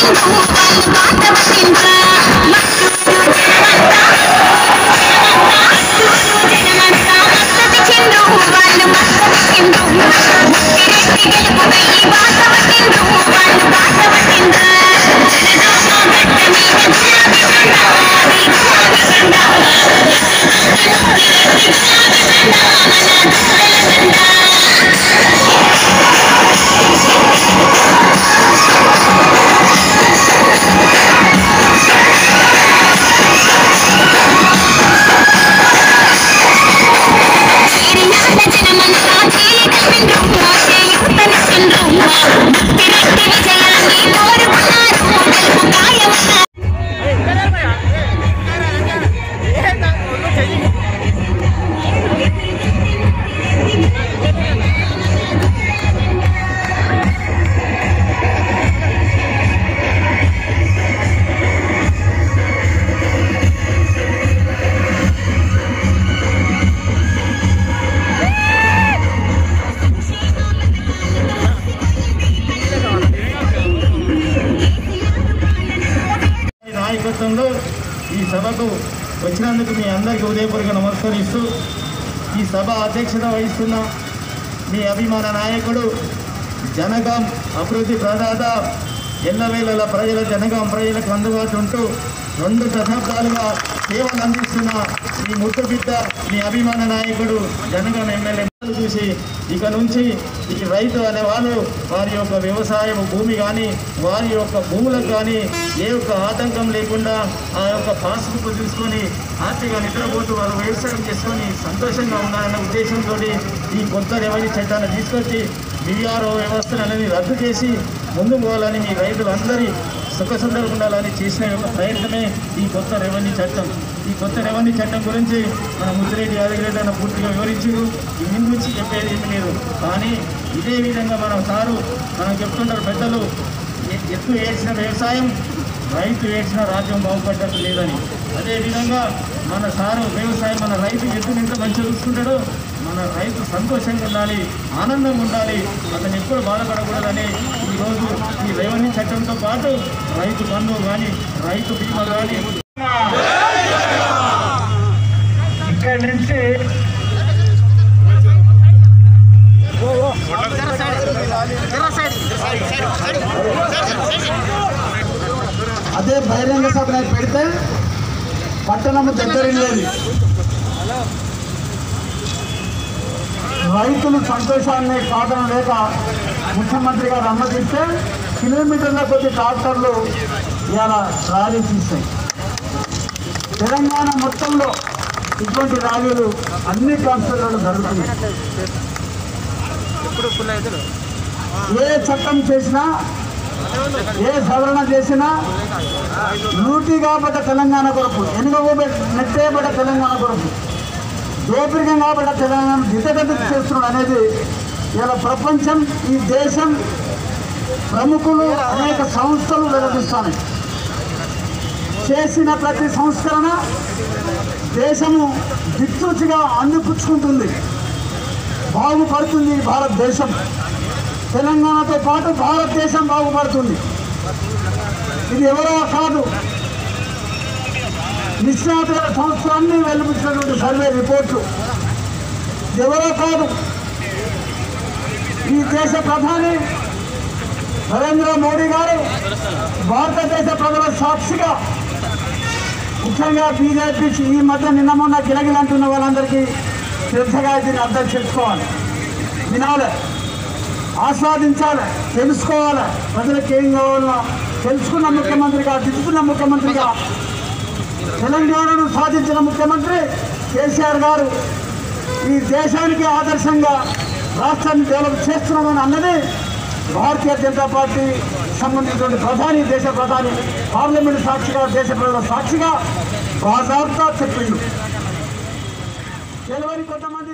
నాయకత్వంలో ఈ సభకు వచ్చినందుకు మీ అందరికీ ఉదయపూర్వక నమస్కరిస్తూ ఈ సభ అధ్యక్షత వహిస్తున్న మీ అభిమాన నాయకుడు జనగాం అభివృద్ధి ప్రదాత ఎల్లవేళల ప్రజల జనగాం ప్రజలకు అందుబాటు ఉంటూ రెండు దశాబ్దాలుగా సేవలు అందిస్తున్న మీ ముట్టు బిడ్డ మీ అభిమాన నాయకుడు జనగాం ఎమ్మెల్యే చూసి ఇక నుంచి ఈ రైతు అనే వాళ్ళు వారి యొక్క వ్యవసాయం భూమి కానీ వారి యొక్క భూములకు కానీ ఏ ఒక్క ఆటంకం లేకుండా ఆ యొక్క పాస్బుక్ చూసుకొని హ్యాపీగా నిద్రపోతూ వాళ్ళు వ్యవసాయం చేసుకొని సంతోషంగా ఉన్నారన్న ఉద్దేశంతో ఈ కొత్త రెవెన్యూ చట్టాన్ని తీసుకొచ్చి బీఆర్ఓ వ్యవస్థను రద్దు చేసి ముందు పోవాలని మీ రైతులందరి సుఖ సందర్భం ఉండాలని చేసిన యొక్క ప్రయత్నమే ఈ కొత్త రెవెన్యూ చట్టం ఈ కొత్త రెవెన్యూ చట్టం గురించి మన ముద్దిరెడ్డి యాదగిరెడ్డి అన్న పూర్తిగా వివరించారు దీని గురించి చెప్పేది ఏమీ లేదు కానీ ఇదే విధంగా మన సారు మనం చెప్తుంటారు పెద్దలు ఎ- ఎత్తు ఏడ్చిన వ్యవసాయం రైతు ఏడ్చిన రాజ్యం బాగుపడ్డట్టు లేదని అదేవిధంగా మన సారు వ్యవసాయం మన రైతు ఎత్తుని ఎంత మంచిగా చూసుకుంటాడో మన రైతు సంతోషంగా ఉండాలి ఆనందంగా ఉండాలి అతను ఎప్పుడు బాధపడకూడదని ఈరోజు ఈ రెవెన్యూ చట్టంతో పాటు రైతు బంధువు కానీ రైతు బీమా కానీ ఇక్కడి నుంచి అదే బహిరంగ సభ నాకు పెడితే పట్టణము దగ్గరలేదు రైతులు సంతోషాన్ని కాదడం లేక ముఖ్యమంత్రి గారు అనుమతిస్తే కిలోమీటర్ల కొద్ది ట్రాక్టర్లు ఇవాళ ర్యాలీ తీస్తాయి తెలంగాణ మొత్తంలో ఇటువంటి ర్యాలీలు అన్ని ట్రాన్స్ఫర్లలో జరుగుతున్నాయి ఏ చట్టం చేసినా ఏ సవరణ చేసినా లూటీ కాబట్ట తెలంగాణ కొరకు ఎనుగబోబెట్ నెట్టేయబడ్డ తెలంగాణ కొరకు దోపిడికం కాబట్ట తెలంగాణ దిద్దగతి చేస్తున్నాడు అనేది ఇలా ప్రపంచం ఈ దేశం ప్రముఖులు అనేక సంస్థలు వెల్లడిస్తున్నాయి చేసిన ప్రతి సంస్కరణ దేశము దిక్సూచిగా అందిపుచ్చుకుంటుంది బాగుపడుతుంది భారతదేశం తెలంగాణతో పాటు భారతదేశం బాగుపడుతుంది ఇది ఎవరో కాదు నిష్ణాతుల సంస్థలన్నీ వెలువచ్చినటువంటి సర్వే రిపోర్టు ఇది ఎవరో కాదు ఈ దేశ ప్రధాని నరేంద్ర మోడీ గారు భారతదేశ ప్రజల సాక్షిగా ముఖ్యంగా బీజేపీ ఈ మధ్య నిన్న మొన్న గిలగిలంటున్న వాళ్ళందరికీ శ్రద్ధగా దీన్ని అర్థం చేసుకోవాలి వినాలి ఆస్వాదించాలి తెలుసుకోవాలి ప్రజలకు ఏం కావాలో తెలుసుకున్న ముఖ్యమంత్రిగా దిద్దుకున్న ముఖ్యమంత్రిగా తెలంగాణను సాధించిన ముఖ్యమంత్రి కేసీఆర్ గారు ఈ దేశానికి ఆదర్శంగా రాష్ట్రాన్ని డెవలప్ చేస్తున్నామని అన్నది భారతీయ జనతా పార్టీ సంబంధించిన ప్రధాని దేశ ప్రధాని పార్లమెంట్ సాక్షిగా దేశ ప్రజల సాక్షిగా బాజాబ్తా చెప్పిండు తెలివని కొంతమంది